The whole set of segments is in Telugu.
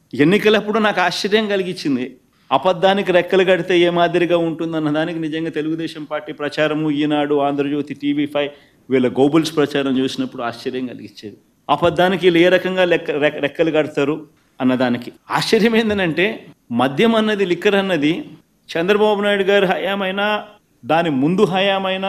ఎన్నికలప్పుడు నాకు ఆశ్చర్యం కలిగించింది అబద్ధానికి రెక్కలు కడితే ఏ మాదిరిగా ఉంటుందన్న దానికి నిజంగా తెలుగుదేశం పార్టీ ప్రచారము ఈనాడు ఆంధ్రజ్యోతి టీవీ ఫైవ్ వీళ్ళ గోబుల్స్ ప్రచారం చూసినప్పుడు ఆశ్చర్యం కలిగించేది అబద్ధానికి వీళ్ళు ఏ రకంగా లెక్క రెక్క- రెక్కలు కడతారు అన్నదానికి ఆశ్చర్యం ఏంటంటే మద్యం అన్నది లిక్కర్ అన్నది చంద్రబాబు నాయుడు గారి హయామైనా దాని ముందు హయామైనా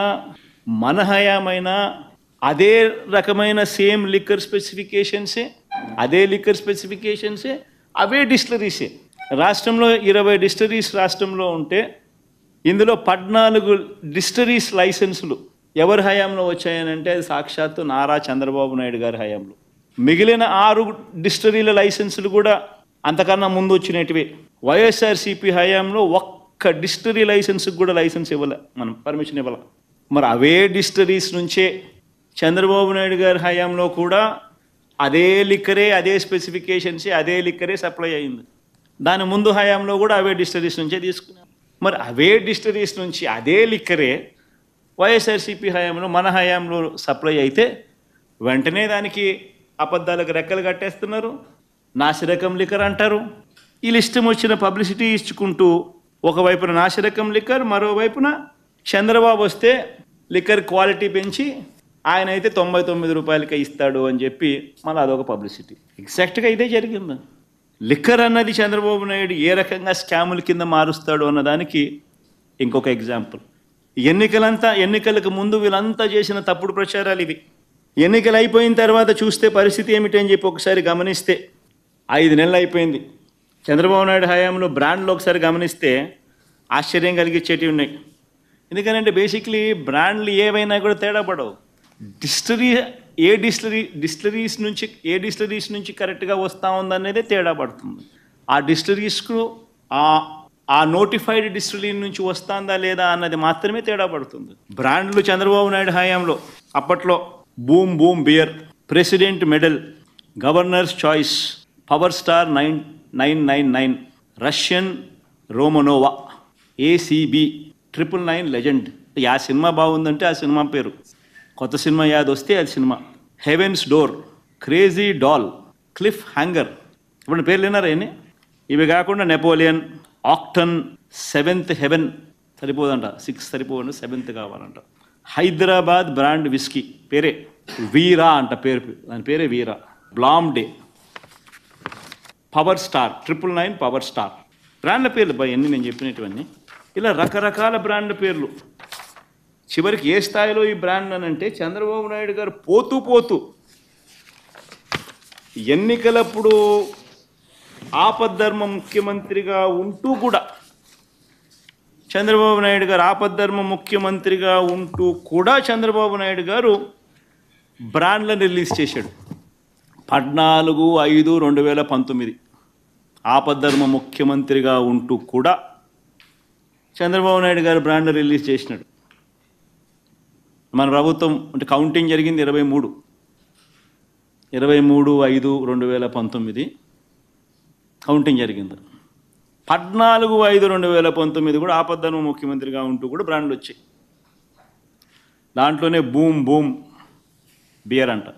మన హయామైనా అదే రకమైన సేమ్ లిక్కర్ స్పెసిఫికేషన్సే అదే లిక్కర్ స్పెసిఫికేషన్సే అవే డిస్టలరీసే రాష్ట్రంలో ఇరవై డిస్టరీస్ రాష్ట్రంలో ఉంటే ఇందులో పద్నాలుగు డిస్టరీస్ లైసెన్సులు ఎవరి హయాంలో వచ్చాయనంటే అది సాక్షాత్తు నారా చంద్రబాబు నాయుడు గారి హయాంలో మిగిలిన ఆరు డిస్టరీల లైసెన్సులు కూడా అంతకన్నా ముందు వచ్చినటివే వైఎస్ఆర్సీపీ హయాంలో ఒక్క డిస్టరీ లైసెన్స్కి కూడా లైసెన్స్ ఇవ్వలే మనం పర్మిషన్ ఇవ్వాల మరి అవే డిస్టరీస్ నుంచే చంద్రబాబు నాయుడు గారి హయాంలో కూడా అదే లిక్కరే అదే స్పెసిఫికేషన్సే అదే లిక్కరే సప్లై అయింది దాని ముందు హయాంలో కూడా అవే డిస్టరీస్ నుంచే తీసుకున్నాం మరి అవే డిస్టరీస్ నుంచి అదే లిక్కరే వైఎస్ఆర్సీపీ హయాంలో మన హయాంలో సప్లై అయితే వెంటనే దానికి అబద్ధాలకు రెక్కలు కట్టేస్తున్నారు నాసిరకం లిక్కర్ అంటారు వీళ్ళు ఇష్టం వచ్చిన పబ్లిసిటీ ఇచ్చుకుంటూ ఒకవైపున నాసిరకం లిక్కర్ మరోవైపున చంద్రబాబు వస్తే లిక్కర్ క్వాలిటీ పెంచి ఆయన అయితే తొంభై తొమ్మిది రూపాయలకే ఇస్తాడు అని చెప్పి మళ్ళీ అదొక పబ్లిసిటీ ఎగ్జాక్ట్గా ఇదే జరిగింది లిక్కర్ అన్నది చంద్రబాబు నాయుడు ఏ రకంగా స్కాముల కింద మారుస్తాడు అన్నదానికి ఇంకొక ఎగ్జాంపుల్ ఎన్నికలంతా ఎన్నికలకు ముందు వీళ్ళంతా చేసిన తప్పుడు ప్రచారాలు ఇవి ఎన్నికలు అయిపోయిన తర్వాత చూస్తే పరిస్థితి ఏమిటి అని చెప్పి ఒకసారి గమనిస్తే ఐదు నెలలు అయిపోయింది చంద్రబాబు నాయుడు హయాంలో బ్రాండ్లు ఒకసారి గమనిస్తే ఆశ్చర్యం కలిగించేటివి ఉన్నాయి ఎందుకంటే బేసిక్లీ బ్రాండ్లు ఏవైనా కూడా తేడా పడవు డిస్టరీ ఏ డిస్టరీ డిస్టరీస్ నుంచి ఏ డిస్టరీస్ నుంచి కరెక్ట్గా వస్తూ ఉందనేదే తేడా పడుతుంది ఆ డిస్టరీస్కు ఆ ఆ నోటిఫైడ్ డిస్టరీ నుంచి వస్తుందా లేదా అన్నది మాత్రమే తేడా పడుతుంది బ్రాండ్లు చంద్రబాబు నాయుడు హయాంలో అప్పట్లో boom boom beer president medal governors choice power star nine nine nine nine Russian Romanova ACB triple nine legend ఆ సినిమా బాగుందంటే ఆ సినిమా పేరు కొత్త సినిమా యాద్ వస్తే అది cinema heavens door crazy doll cliff hanger ఇప్పుడు పేర్లు విన్నారా ఏని ఇవి కాకుండా నెపోలియన్ ఆక్టన్ సెవెంత్ హెవెన్ సరిపోదంట సిక్స్ సరిపోదండి సెవెంత్ కావాలంట హైదరాబాద్ బ్రాండ్ విస్కీ పేరే వీరా అంట పేరు దాని పేరే వీరా బ్లామ్ డే power star triple nine power star బ్రాండ్ల పేర్లు బా ఎన్ని నేను చెప్పినటువన్నీ ఇలా రకరకాల బ్రాండ్ల పేర్లు చివరికి ఏ స్థాయిలో ఈ బ్రాండ్ అని అంటే చంద్రబాబు నాయుడు గారు పోతూ పోతూ ఎన్నికలప్పుడు ఆపద్ధర్మ ముఖ్యమంత్రిగా ఉంటూ కూడా చంద్రబాబు నాయుడు గారు ఆపద్ధర్మ ముఖ్యమంత్రిగా ఉంటూ కూడా చంద్రబాబు నాయుడు గారు బ్రాండ్లను రిలీజ్ చేశాడు పద్నాలుగు ఐదు రెండు వేల పంతొమ్మిది ఆపద్ధర్మ ముఖ్యమంత్రిగా ఉంటూ కూడా చంద్రబాబు నాయుడు గారు బ్రాండ్ రిలీజ్ చేసినాడు మన ప్రభుత్వం అంటే కౌంటింగ్ జరిగింది ఇరవై మూడు ఇరవై మూడు ఐదు రెండు వేల పంతొమ్మిది కౌంటింగ్ జరిగింది పద్నాలుగు ఐదు రెండు వేల పంతొమ్మిది కూడా ఆపద్ధర్మ ముఖ్యమంత్రిగా ఉంటూ కూడా బ్రాండ్లు వచ్చాయి దాంట్లోనే బూమ్ బూమ్ బియర్ అంట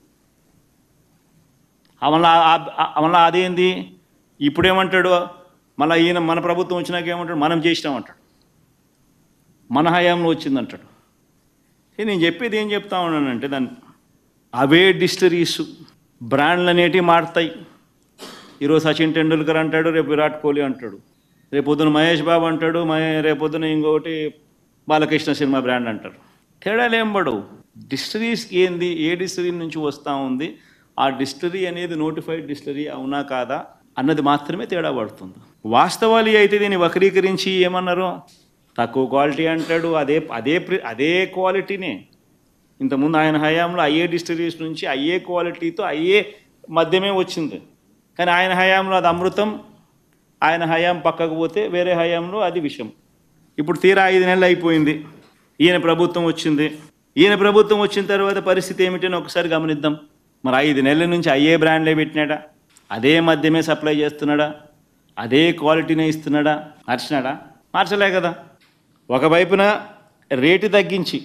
మళ్ళా మళ్ళీ అదేంది ఇప్పుడేమంటాడు మళ్ళీ ఈయన మన ప్రభుత్వం వచ్చినాక ఏమంటాడు మనం చేసినామంటాడు మన హయాంలో వచ్చిందంటాడు ఏ నేను చెప్పేది ఏం చెప్తా ఉన్నానంటే దాన్ని అవే డిస్టరీస్ బ్రాండ్లు అనేటివి మారుతాయి ఈరోజు సచిన్ టెండూల్కర్ అంటాడు రేపు విరాట్ కోహ్లీ అంటాడు రేపు పొద్దున మహేష్ బాబు అంటాడు మహే రేపు పొద్దున ఇంకొకటి బాలకృష్ణ సినిమా బ్రాండ్ అంటారు తేడాలు ఏం పడవు డిస్టరీస్కి ఏంది ఏ డిస్టరీ నుంచి వస్తూ ఉంది ఆ డిస్టరీ అనేది నోటిఫైడ్ డిస్టరీ అవునా కాదా అన్నది మాత్రమే తేడా పడుతుంది వాస్తవాలు అయితే దీన్ని వక్రీకరించి ఏమన్నారు తక్కువ క్వాలిటీ అంటాడు అదే అదే ప్రి- అదే క్వాలిటీనే ఇంతకుముందు ఆయన హయాంలో అయ్యే డిస్టరీస్ నుంచి అయ్యే క్వాలిటీతో అయ్యే మద్యమే వచ్చింది కానీ ఆయన హయాంలో అది అమృతం ఆయన హయాం పక్కకు పోతే వేరే హయాంలో అది విషం ఇప్పుడు తీరా ఐదు నెలలు అయిపోయింది ఈయన ప్రభుత్వం వచ్చింది ఈయన ప్రభుత్వం వచ్చిన తర్వాత పరిస్థితి ఏమిటని ఒకసారి గమనిద్దాం మరి ఐదు నెలల నుంచి అయ్యే బ్రాండ్లే పెట్టినాడా అదే మద్యమే సప్లై చేస్తున్నాడా అదే క్వాలిటీనే ఇస్తున్నాడా మార్చినాడా మార్చలే కదా ఒకవైపున రేటు తగ్గించి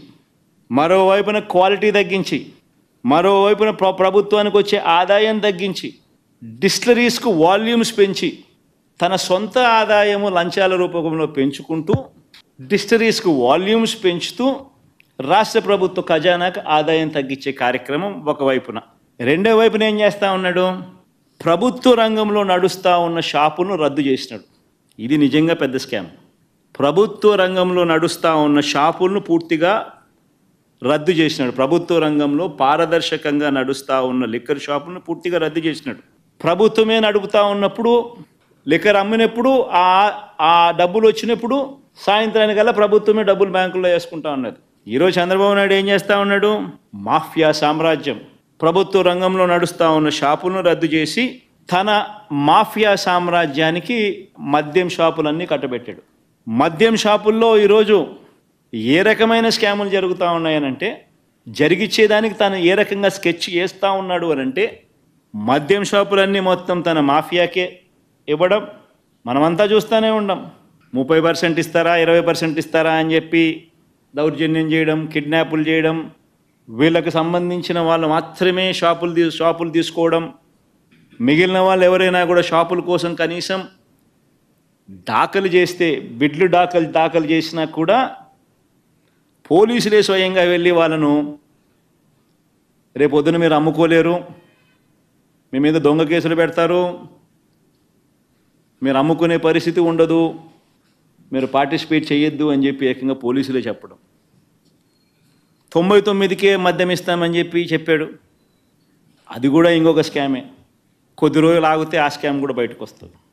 మరోవైపున క్వాలిటీ తగ్గించి మరోవైపున ప్ర ప్రభుత్వానికి వచ్చే ఆదాయం తగ్గించి డిస్టిలరీస్కు వాల్యూమ్స్ పెంచి తన సొంత ఆదాయము లంచాల రూపంలో పెంచుకుంటూ డిస్టరీస్కు వాల్యూమ్స్ పెంచుతూ రాష్ట్ర ప్రభుత్వ ఖజానాకు ఆదాయం తగ్గించే కార్యక్రమం ఒకవైపున రెండో వైపున ఏం చేస్తా ఉన్నాడు ప్రభుత్వ రంగంలో నడుస్తూ ఉన్న షాపులను రద్దు చేసినాడు ఇది నిజంగా పెద్ద స్కామ్ ప్రభుత్వ రంగంలో నడుస్తూ ఉన్న షాపులను పూర్తిగా రద్దు చేసినాడు ప్రభుత్వ రంగంలో పారదర్శకంగా నడుస్తూ ఉన్న లిక్కర్ షాపులను పూర్తిగా రద్దు చేసినాడు ప్రభుత్వమే నడుపుతా ఉన్నప్పుడు లిక్కర్ అమ్మినప్పుడు ఆ ఆ డబ్బులు వచ్చినప్పుడు సాయంత్రానికల్లా ప్రభుత్వమే డబ్బులు బ్యాంకుల్లో వేసుకుంటా ఉన్నది ఈరోజు చంద్రబాబు నాయుడు ఏం చేస్తా ఉన్నాడు మాఫియా సామ్రాజ్యం ప్రభుత్వ రంగంలో నడుస్తూ ఉన్న షాపులను రద్దు చేసి తన మాఫియా సామ్రాజ్యానికి మద్యం షాపులన్నీ కట్టబెట్టాడు మద్యం షాపుల్లో ఈరోజు ఏ రకమైన స్కాములు జరుగుతూ ఉన్నాయనంటే జరిగిచ్చేదానికి తను ఏ రకంగా స్కెచ్ చేస్తూ ఉన్నాడు అని అంటే మద్యం షాపులన్నీ మొత్తం తన మాఫియాకే ఇవ్వడం మనమంతా చూస్తూనే ఉండం ముప్పై పర్సెంట్ ఇస్తారా ఇరవై పర్సెంట్ ఇస్తారా అని చెప్పి దౌర్జన్యం చేయడం కిడ్నాపులు చేయడం వీళ్ళకి సంబంధించిన వాళ్ళు మాత్రమే షాపులు తీ షాపులు తీసుకోవడం మిగిలిన వాళ్ళు ఎవరైనా కూడా షాపుల కోసం కనీసం దాఖలు చేస్తే బిడ్లు దాఖలు దాఖలు చేసినా కూడా పోలీసులే స్వయంగా వెళ్ళి వాళ్ళను రేపొద్దున మీరు అమ్ముకోలేరు మీ మీద దొంగ కేసులు పెడతారు మీరు అమ్ముకునే పరిస్థితి ఉండదు మీరు పార్టిసిపేట్ చేయొద్దు అని చెప్పి ఏకంగా పోలీసులే చెప్పడం తొంభై తొమ్మిదికే మద్యం ఇస్తామని చెప్పి చెప్పాడు అది కూడా ఇంకొక స్కామే కొద్ది రోజులు ఆగితే ఆ స్కామ్ కూడా బయటకు వస్తుంది